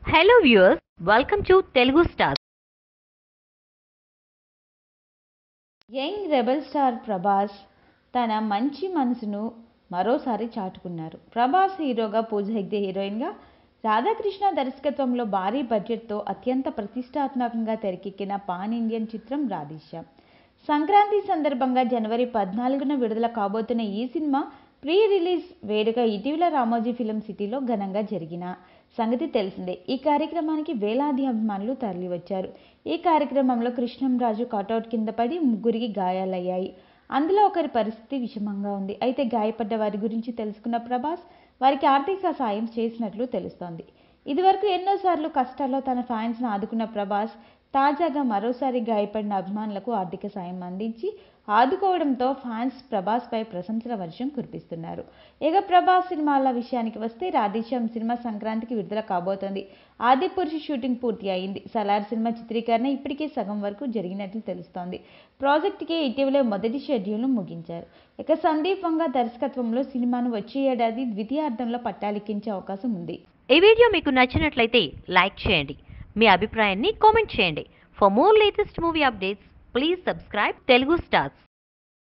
hello viewers welcome to Telugu star young rebel star Prabhas తన మంచి మనసును మరోసారి చాటుకున్నారు ప్రభాస్ హీరోగా పూజ హెగ్డే హీరోయిన్గా రాధాకృష్ణ దర్శకత్వంలో భారీ బడ్జెట్తో అత్యంత ప్రతిష్టాత్మకంగా తెరకెక్కిన పాన్ ఇండియన్ చిత్రం రాధేశ్య సంక్రాంతి సందర్భంగా జనవరి పద్నాలుగున విడుదల కాబోతున్న ఈ సినిమా ప్రీ రిలీజ్ వేడుక ఇటీవల రామోజీ ఫిలిం సిటీలో ఘనంగా జరిగిన సంగతి తెలిసిందే ఈ కార్యక్రమానికి వేలాది అభిమానులు తరలివచ్చారు ఈ కార్యక్రమంలో కృష్ణంరాజు కటౌట్ కింద పడి ముగ్గురికి గాయాలయ్యాయి అందులో ఒకరి పరిస్థితి విషమంగా ఉంది అయితే గాయపడ్డ వారి గురించి తెలుసుకున్న ప్రభాస్ వారికి ఆర్థిక సాయం చేసినట్లు తెలుస్తోంది ఇదివరకు ఎన్నోసార్లు కష్టాల్లో తన ఫ్యాన్స్ను ఆదుకున్న ప్రభాస్ తాజాగా మరోసారి గాయపడిన అభిమానులకు ఆర్థిక సాయం అందించి ఆదుకోవడంతో ఫ్యాన్స్ ప్రభాస్పై ప్రశంసల వర్షం కురిపిస్తున్నారు ఇక ప్రభాస్ సినిమాల విషయానికి వస్తే రాధేశ్యాం సినిమా సంక్రాంతికి విడుదల కాబోతోంది ఆది పురుషు షూటింగ్ పూర్తి అయింది సలార్ సినిమా చిత్రీకరణ ఇప్పటికే సగం వరకు జరిగినట్లు తెలుస్తోంది ప్రాజెక్టుకి ఇటీవలే మొదటి షెడ్యూల్ను ముగించారు ఇక సందీప్ వంగ దర్శకత్వంలో సినిమాను వచ్చే ఏడాది ద్వితీయార్థంలో పట్టాలెక్కించే అవకాశం ఉంది ఈ వీడియో మీకు నచ్చినట్లయితే లైక్ చేయండి మీ అభిప్రాయాన్ని కామెంట్ చేయండి for more latest movie updates please subscribe Telugu stars